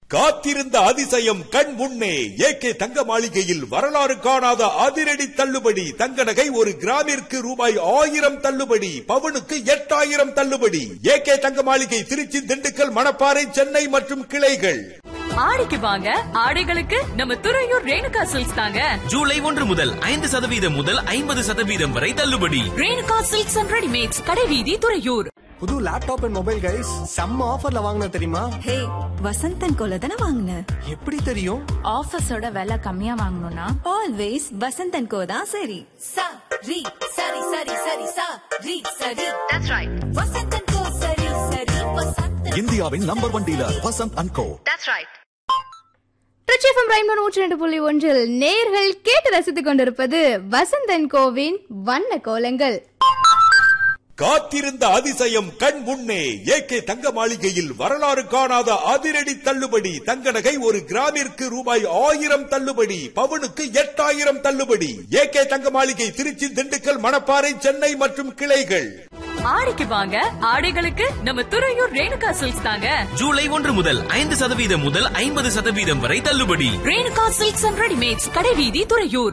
காத்திருந்த அதிசயம் கண் முன்னே ஏகே தங்க மாளிகையில் வரலாறு காணாத அதிரடி தள்ளுபடி தங்க நகை ஒரு கிராமிற்கு ரூபாய் ஆயிரம் தள்ளுபடி பவுனுக்கு எட்டாயிரம் தள்ளுபடி ஏகே தங்க மாளிகை திருச்சி திண்டுக்கல் மணப்பாறை சென்னை மற்றும் கிளைகள் ஆடிக்கு வாங்க ஆடைகளுக்கு நம்ம துறையூர் ரேணுகா சில்க்ஸ் தாங்க ஜூலை ஒன்று முதல் ஐந்து சதவீதம் முதல் ஐம்பது சதவீதம் வரை தள்ளுபடி ரேணுகா சில்க்ஸ் அண்ட் ரெடிமேட்ஸ் கடைவீதி துறையூர் புது லேப்டாப் அண்ட் மொபைல் கைஸ் செம்ம ஆஃபர்ல வாங்கின தெரியுமா ஹே வசந்தன் கோல தானே வாங்கின எப்படி தெரியும் ஆஃபீஸோட விலை கம்மியா வாங்கணும்னா ஆல்வேஸ் வசந்தன் கோ தான் சரி சா ரி சரி சரி சரி சா ரி சரி தட்ஸ் ரைட் வசந்தன் கோ சரி சரி வசந்தன் இந்தியாவின் number one dealer Vasanth and co Trichy FM rainbow நூற்றி ரெண்டு புள்ளி ஒன்றில் நேர்கள் கேட்டு ரசித்துக் கொண்டிருப்பது வசந்தன் கோவின் வண்ண கோலங்கள் காத்திருந்த அதிசயம் கண் முன்னே ஏகே தங்க மாளிகையில் வரலாறு காணாத அதிரடி தள்ளுபடி தங்க நகை ஒரு கிராமிற்கு ரூபாய் ஆயிரம் தள்ளுபடி பவுனுக்கு எட்டாயிரம் தள்ளுபடி ஏகே தங்க மாளிகை திருச்சி திண்டுக்கல் மணப்பாறை சென்னை மற்றும் கிளைகள் ஆடிக்கு வாங்க ஆடைகளுக்கு நம்ம துறையூர் ரேணுகா சில்க்ஸ் தாங்க ஜூலை ஒன்று முதல் ஐந்து சதவீதம் முதல் ஐம்பது சதவீதம் வரை தள்ளுபடி ரேணுகா சில்க்ஸ் அண்ட் ரெடிமேட்ஸ் கடைவீதி துறையூர்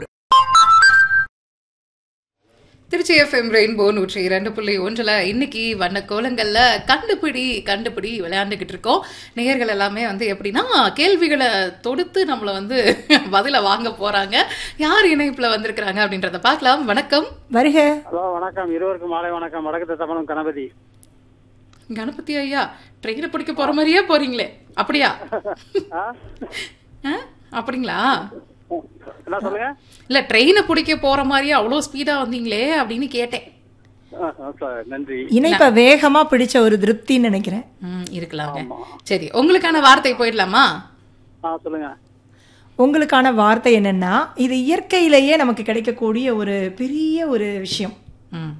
திருச்சி எஃப்எம் ரெயின்போ நூற்றி இரண்டு புள்ளி ஒன்றில் இன்னைக்கு வண்ண கோலங்கள்ல கண்டுபிடி கண்டுபிடி விளையாண்டுக்கிட்டு இருக்கோம் நேயர்கள் எல்லாமே வந்து எப்படின்னா கேள்விகளை தொடுத்து நம்மளை வந்து பதில வாங்க போறாங்க யார் இணைப்புல வந்திருக்கிறாங்க அப்படின்றத பார்க்கலாம் வணக்கம் வருக ஹலோ வணக்கம் இருவருக்கும் மாலை வணக்கம் வடக்கு தமிழும் கணபதி கணபதி ஐயா ட்ரெயினை பிடிக்க போற மாதிரியே போறீங்களே அப்படியா ஆ? ஆ? அப்படிங்களா என்ன சொல்லுங்க இல்ல ட்ரெயினை பிடிக்க போற மாதிரியே அவ்வளோ ஸ்பீடா வந்தீங்களே அப்படின்னு கேட்டேன் ஆ, ஆ, சார், நன்றி இணைப்ப வேகமா பிடிச்ச ஒரு திருப்தின்னு நினைக்கிறேன் ம், இருக்கலாங்க சரி உங்களுக்கான வார்த்தை போயிடலாமா ஆ சொல்லுங்க உங்களுக்கான வார்த்தை என்னன்னா இது இயற்கையிலேயே நமக்கு கிடைக்கக்கூடிய ஒரு பெரிய ஒரு விஷயம் ம்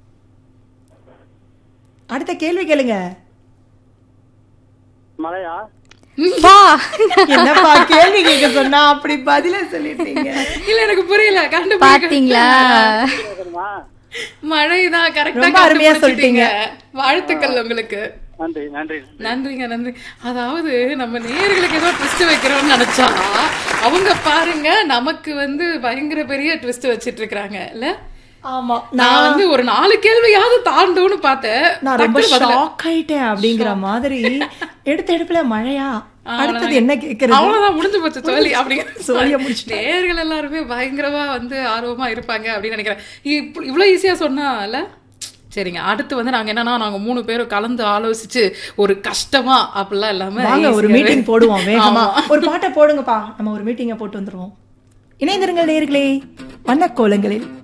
அடுத்த கேள்வி கேளுங்க மழையா வா என்னப்பா கேள்வி கேட்க சொன்னா அப்படி பதில சொல்லிட்டீங்க இல்ல எனக்கு புரியல கண்டுபிடிக்க பாத்தீங்களா கேட்கணுமா மழைதான் கரெக்டா ரொம்ப அருமையா சொல்லிட்டீங்க. வாழ்த்துக்கள் உங்களுக்கு நன்றி நன்றி நன்றி. நன்றிங்க நன்றி அதாவது நம்ம நேயர்களுக்கு ஏதோ ட்விஸ்ட் வைக்கிறோம்னு நினைச்சா அவங்க பாருங்க நமக்கு வந்து பயங்கர பெரிய ட்விஸ்ட் வச்சிட்டு இருக்காங்க இல்ல ஆமா நான் வந்து ஒரு நாலு கேள்வியாவது தாண்டும்னு பார்த்தேன் நான் ரொம்ப டக்குனு பதில- ஷாக் ஆயிட்டேன் அப்படிங்கிற மாதிரி எடுத்த எடுப்புல மழையா அடுத்தது என்ன கேக்குறது அவ்வளவுதான் முடிஞ்சு போச்சு தோழி சோழிய அப்படிங்கிற முடிச்சிட்டேன். நேயர்கள் எல்லாருமே பயங்கரமா வந்து ஆர்வமா இருப்பாங்க அப்படின்னு நினைக்கிறேன் இப்ப- இவ்வளவு ஈஸியா சொன்னால சரிங்க அடுத்து வந்து நாங்க என்னன்னா நாங்க மூணு பேரும் கலந்து ஆலோசிச்சு ஒரு கஷ்டமா அப்படிலாம் இல்லாம வாங்க ஒரு easy-ஆவே- மீட்டிங் போடுவோம் வேகமா ஆமா. ஒரு பாட்டை போடுங்கப்பா நம்ம ஒரு மீட்டிங்கை போட்டு வந்துருவோம் இணைந்திருங்கள் நேர்களே வண்ணக்கோலங்களில்